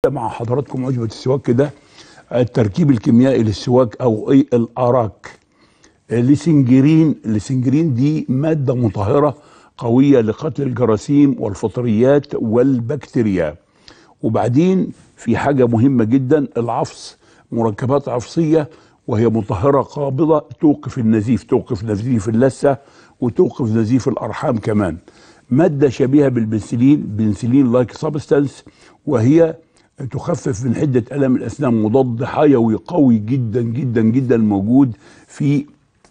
مع حضراتكم عجبة السواك كده التركيب الكيميائي للسواك او ايه الاراك لسنجرين لسنجرين دي ماده مطهره قويه لقتل الجراثيم والفطريات والبكتيريا وبعدين في حاجه مهمه جدا العفص مركبات عفصيه وهي مطهره قابضه توقف النزيف توقف نزيف اللثه وتوقف نزيف الارحام كمان ماده شبيهه بالبنسلين بنسلين لايك سبستانس وهي تخفف من حده الام الاسنان مضاد حيوي قوي جدا جدا جدا موجود في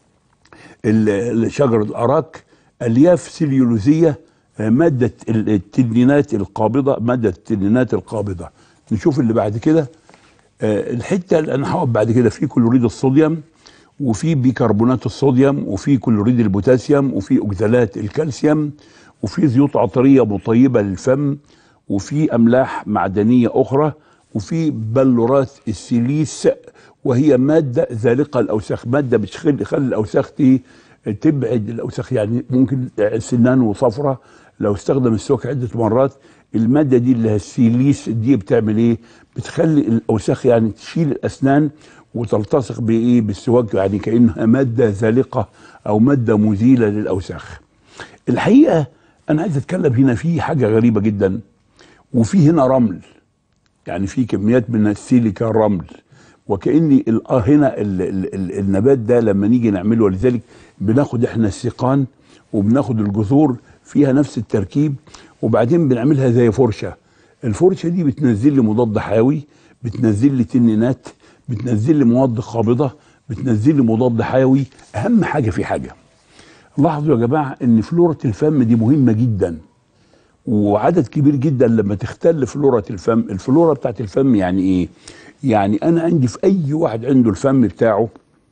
ال- شجر الاراك الياف سليولوزيه آه، ماده ال- التنينات القابضه ماده التنينات القابضه نشوف اللي بعد كده آه، الحته اللي انا هقف بعد كده في كلوريد الصوديوم وفي بيكربونات الصوديوم وفي كلوريد البوتاسيوم وفي اوكزالات الكالسيوم وفي زيوت عطريه مطيبه للفم وفي املاح معدنيه اخرى وفي بلورات السيليس وهي ماده زالقه الاوساخ ماده بتخلي تخلي الاوساخ دي تبعد الاوساخ يعني ممكن سنان وصفرة لو استخدم السواك عده مرات الماده دي اللي هي السيليس دي بتعمل ايه؟ بتخلي الاوساخ يعني تشيل الاسنان وتلتصق بايه؟ بالسواك يعني كانها ماده زالقه او ماده مزيله للاوساخ. الحقيقه انا عايز اتكلم هنا في حاجه غريبه جدا وفي هنا رمل يعني في كميات من السيليكا رمل وكاني ال- آه هنا ال ال ال النبات ده لما نيجي نعمله ولذلك بناخد احنا السيقان وبناخد الجذور فيها نفس التركيب وبعدين بنعملها زي فرشه الفرشه دي بتنزل لي مضاد حيوي بتنزل لي تنينات بتنزل لي مواد قابضه بتنزل لي مضاد حيوي اهم حاجه في حاجه لاحظوا يا جماعه ان فلوره الفم دي مهمه جدا وعدد كبير جدا لما تختل فلورة الفم الفلورة بتاعت الفم يعني ايه يعني انا عندي في اي واحد عنده الفم بتاعه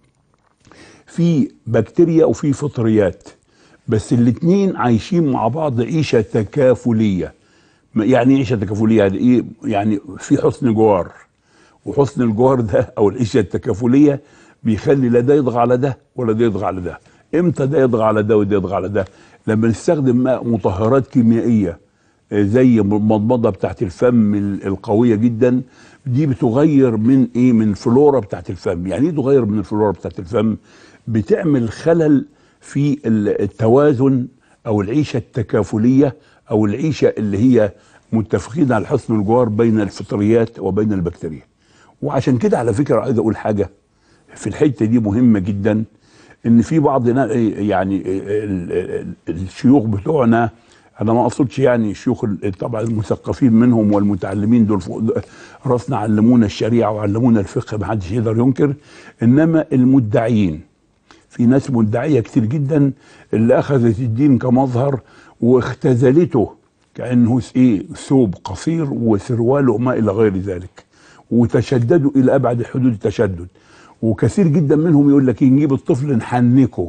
في بكتيريا وفي فطريات بس الاتنين عايشين مع بعض عيشة تكافلية ما- يعني ايه عيشة تكافلية يعني ايه يعني في حسن جوار وحسن الجوار ده او العيشة التكافلية بيخلي لا ده يضغى على ده ولا ده يضغى على ده امتى ده يضغى على ده وده يضغى على ده لما نستخدم ماء مطهرات كيميائية آه، زي المضمضة بتاعت الفم ال- القوية جدا دي بتغير من ايه من الفلورا بتاعت الفم يعني ايه تغير من الفلورا بتاعت الفم بتعمل خلل في ال- التوازن او العيشة التكافلية او العيشة اللي هي متفقين على حسن الجوار بين الفطريات وبين البكتيريا وعشان كده على فكرة عايز اقول حاجة في الحتة دي مهمة جدا ان في بعض نا- يعني ال- ال- الشيوخ بتوعنا انا ما اقصدش يعني الشيوخ ال- طبعا المثقفين منهم والمتعلمين دول فوق راسنا علمونا الشريعه وعلمونا الفقه ما حدش يقدر ينكر انما المدعيين في ناس مدعيه كتير جدا اللي اخذت الدين كمظهر واختزلته كانه س- ايه ثوب قصير وسروال وما الى غير ذلك وتشددوا الى ابعد حدود التشدد وكثير جدا منهم يقول لك إيه، نجيب الطفل نحنكه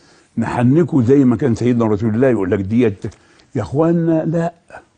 نحنكه زي ما كان سيدنا رسول الله يقول لك ديت يا اخوانا لا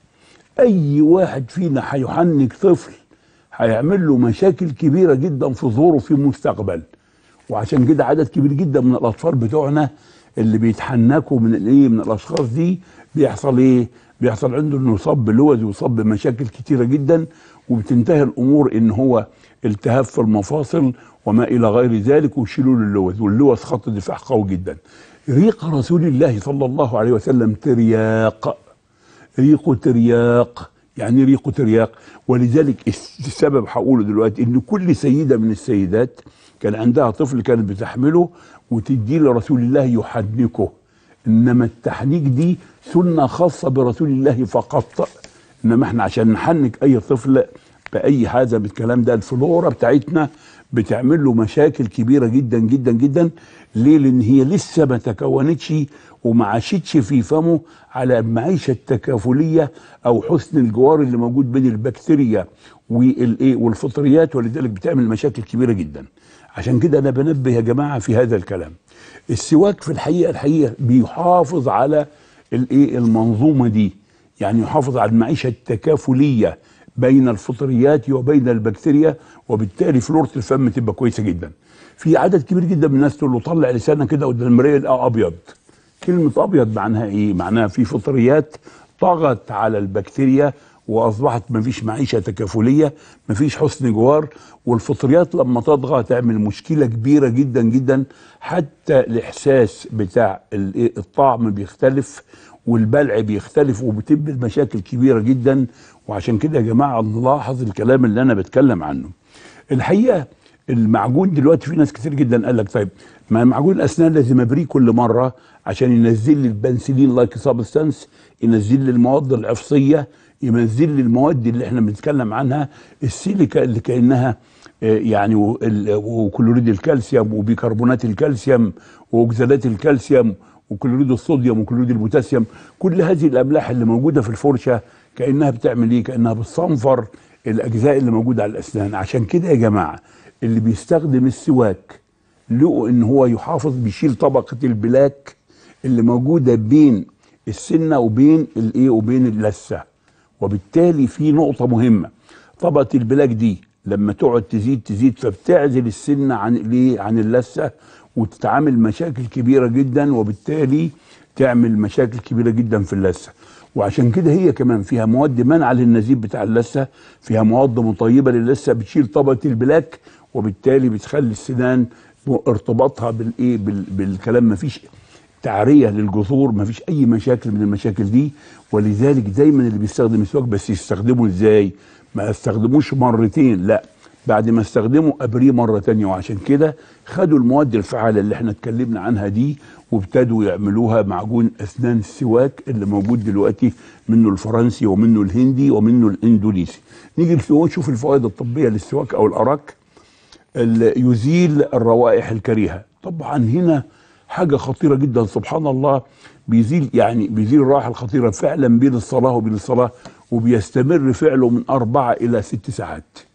اي واحد فينا هيحنك طفل هيعمل له مشاكل كبيره جدا في ظهوره في المستقبل وعشان كده عدد كبير جدا من الاطفال بتوعنا اللي بيتحنكوا من الايه من الاشخاص دي بيحصل ايه بيحصل عنده انه يصاب بلوز ويصاب بمشاكل كتيره جدا وبتنتهي الامور ان هو التهاب في المفاصل وما الى غير ذلك ويشيلوا له اللوز واللوز خط دفاع قوي جدا ريق رسول الله صلى الله عليه وسلم ترياق ريقه ترياق يعني ريقه ترياق ولذلك السبب هقوله دلوقتي ان كل سيده من السيدات كان عندها طفل كانت بتحمله وتديه لرسول الله يحنكه انما التحنيك دي سنه خاصه برسول الله فقط انما احنا عشان نحنك اي طفل باي هذا بالكلام ده الفلورا بتاعتنا بتعمل له مشاكل كبيره جدا جدا جدا ليه؟ لان هي لسه ما تكونتش وما عاشتش في فمه على المعيشه التكافليه او حسن الجوار اللي موجود بين البكتيريا والايه والفطريات ولذلك بتعمل مشاكل كبيره جدا. عشان كده انا بنبه يا جماعه في هذا الكلام. السواك في الحقيقه الحقيقه بيحافظ على الايه المنظومه دي يعني يحافظ على المعيشه التكافليه بين الفطريات وبين البكتيريا وبالتالي فلورة الفم تبقى كويسه جدا. في عدد كبير جدا من الناس تقول له طلع لسانك كده قدام المرايه يلقى ابيض. كلمه ابيض معناها ايه؟ معناها في فطريات طغت على البكتيريا واصبحت مفيش معيشه تكافليه مفيش حسن جوار والفطريات لما تطغى تعمل مشكله كبيره جدا جدا حتى الاحساس بتاع ال- الطعم بيختلف والبلع بيختلف وبتبقى المشاكل كبيره جدا وعشان كده يا جماعه نلاحظ الكلام اللي انا بتكلم عنه الحقيقه المعجون دلوقتي في ناس كتير جدا قال لك طيب ما معجون الاسنان لازم ابريه كل مره عشان ينزل لي البنسلين لايك سبستانس ينزل لي المواد العفصيه ينزل لي المواد اللي احنا بنتكلم عنها السيليكا اللي كانها آه، يعني و- ال- وكلوريد الكالسيوم وبيكربونات الكالسيوم واوكزالات الكالسيوم وكلوريد الصوديوم وكلوريد البوتاسيوم كل هذه الاملاح اللي موجوده في الفرشه كانها بتعمل ايه كانها بتصنفر الاجزاء اللي موجوده على الاسنان عشان كده يا جماعه اللي بيستخدم السواك لقوا ان هو يحافظ بيشيل طبقه البلاك اللي موجوده بين السنه وبين الايه وبين اللثه وبالتالي في نقطه مهمه طبقه البلاك دي لما تقعد تزيد تزيد فبتعزل السنه عن الايه عن اللثه وتتعامل مشاكل كبيره جدا وبالتالي تعمل مشاكل كبيره جدا في اللثه وعشان كده هي كمان فيها مواد منع للنزيف بتاع اللثه فيها مواد مطيبه للثه بتشيل طبقه البلاك وبالتالي بتخلي السنان ارتباطها بالايه بال- بالكلام مفيش تعريه للجذور مفيش اي مشاكل من المشاكل دي ولذلك دايما اللي بيستخدم السواك بس يستخدمه ازاي ما استخدموش مرتين لا بعد ما استخدموا ابريه مره تانية وعشان كده خدوا المواد الفعاله اللي احنا اتكلمنا عنها دي وابتدوا يعملوها معجون اسنان السواك اللي موجود دلوقتي منه الفرنسي ومنه الهندي ومنه الاندونيسي نيجي نشوف الفوائد الطبيه للسواك او الاراك اللي يزيل الروائح الكريهه طبعا هنا حاجه خطيره جدا سبحان الله بيزيل يعني بيزيل الروائح الخطيره فعلا بين الصلاه وبين الصلاه وبيستمر فعله من اربعه الى ست ساعات